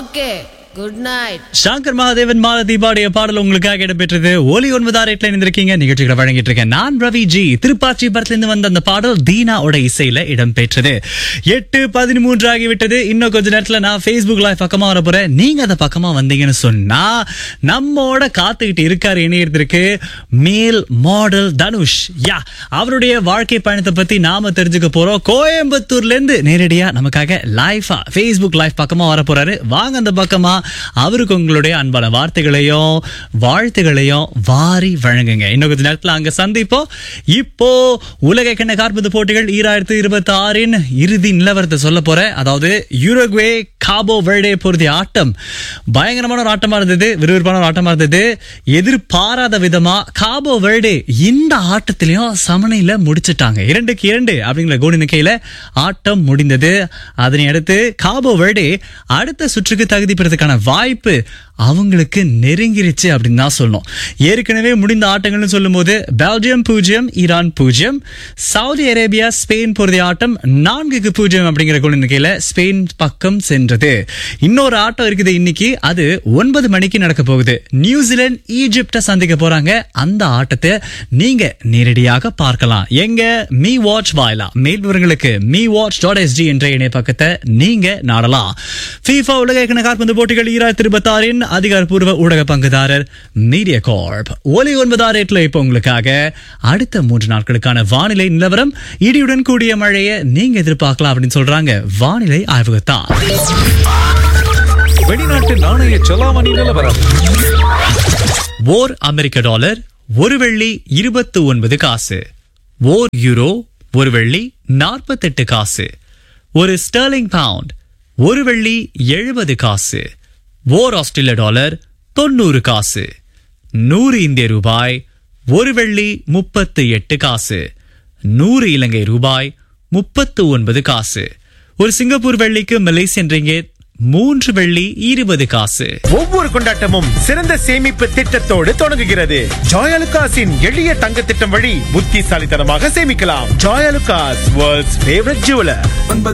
okay good night Shankar Mahadevan Malathi பாடிய பாடல் உங்களுக்காக இடம்பெற்றது ஒலி ஒன்பதாம் ரேட்ல இருந்திருக்கீங்க நிகழ்ச்சிகளை வழங்கிட்டு இருக்கேன் நான் ரவி ஜி திருப்பாச்சி படத்துல இருந்து வந்த அந்த பாடல் தீனாவோட இசையில இடம்பெற்றது எட்டு பதிமூன்று ஆகிவிட்டது இன்னும் கொஞ்ச நேரத்துல நான் Facebook லைவ் பக்கமா வர போறேன் நீங்க அந்த பக்கமா வந்தீங்கன்னு சொன்னா நம்மோட காத்துக்கிட்டு இருக்காரு இணையத்திற்கு மேல் மாடல் தனுஷ் யா அவருடைய வாழ்க்கை பயணத்தை பத்தி நாம தெரிஞ்சுக்க போறோம் கோயம்புத்தூர்ல இருந்து நேரடியா நமக்காக லைஃபா Facebook லைவ் பக்கமா வர போறாரு வாங்க அந்த பக்கமா அவருக்கு உங்களுடைய அன்பான வார்த்தைகளையும் வாழ்த்துகளையும் வாரி வழங்குங்க இன்னும் கொஞ்ச நேரத்துல அங்க சந்திப்போம் இப்போ உலக கிண்ண காற்பந்து போட்டிகள் ஈராயிரத்தி இருபத்தி ஆறின் இறுதி நிலவரத்தை சொல்ல போறேன் அதாவது யூரோகுவே காபோ வெர்டே பொருதி ஆட்டம் பயங்கரமான ஒரு ஆட்டமா இருந்தது விறுவிறுப்பான ஒரு ஆட்டமா இருந்தது எதிர்பாராத விதமா காபோ வெர்டே இந்த ஆட்டத்திலையும் சமநிலையில முடிச்சிட்டாங்க இரண்டுக்கு இரண்டு அப்படிங்கிற கோல் எண்ணிக்கையில ஆட்டம் முடிந்தது அதனை அடுத்து காபோ வெர்டே அடுத்த சுற்றுக்கு தகுதி பெறதுக்கான வாய்ப்பு அவங்களுக்கு நெருங்கிருச்சு அப்படின்னு தான் சொல்லணும் ஏற்கனவே முடிந்த ஆட்டங்கள்னு சொல்லும்போது பெல்ஜியம் பூஜ்ஜியம் ஈரான் பூஜ்ஜியம் சவுதி அரேபியா ஸ்பெயின் பொருதிய ஆட்டம் நான்குக்கு பூஜ்ஜியம் அப்படிங்கிற கோல் எண்ணிக்கையில ஸ்பெயின் பக்கம் சென்றது இன்னொரு ஆட்டம் இருக்குது இன்னைக்கு அது ஒன்பது மணிக்கு நடக்க போகுது நியூசிலாந்து ஈஜிப்ட சந்திக்க போறாங்க அந்த ஆட்டத்தை நீங்க நேரடியாக பார்க்கலாம் எங்க மீ வாட்ச் வாயிலா மேல் விவரங்களுக்கு மீ வாட்ச் டாட் எஸ்டி என்ற இணைய பக்கத்தை நீங்க நாடலாம் FIFA உலக இணை காற்பந்து போட்டிகள் ஈராயிரத்தி இருபத்தாறின் அதிகாரப்பூர்வ ஊடக பங்குதாரர் மீடியா கார்ப் ஒலி ஒன்பதாம் ரேட்ல இப்போ உங்களுக்காக அடுத்த மூன்று நாட்களுக்கான வானிலை நிலவரம் இடியுடன் கூடிய மழையை நீங்க எதிர்பார்க்கலாம் அப்படின்னு சொல்றாங்க வானிலை ஆய்வகத்தார் வெளிநாட்டு நாணய செலாவணி நிலவரம் ஓர் அமெரிக்க டாலர் ஒரு வெள்ளி இருபத்து ஒன்பது காசு ஓர் யூரோ ஒரு வெள்ளி நாற்பத்தெட்டு காசு ஒரு ஸ்டெர்லிங் பவுண்ட் ஒரு வெள்ளி எழுபது காசு ஓர் ஆஸ்திரேலிய டாலர் தொண்ணூறு காசு நூறு இந்திய ரூபாய் ஒரு வெள்ளி முப்பத்து எட்டு காசு நூறு இலங்கை ரூபாய் முப்பத்து ஒன்பது காசு ஒரு சிங்கப்பூர் வெள்ளிக்கு மலேசியன் ரிங்கெட் மூன்று வெள்ளி இருபது காசு ஒவ்வொரு கொண்டாட்டமும் சிறந்த சேமிப்பு திட்டத்தோடு தொடங்குகிறது ஜாயலுகாஸின் எளிய தங்க திட்டம் வழி புத்திசாலித்தனமாக சேமிக்கலாம் ஜாயலுகாஸ் வேர்ல்ட்ஸ் ஃபேவரட் ஜுவலர்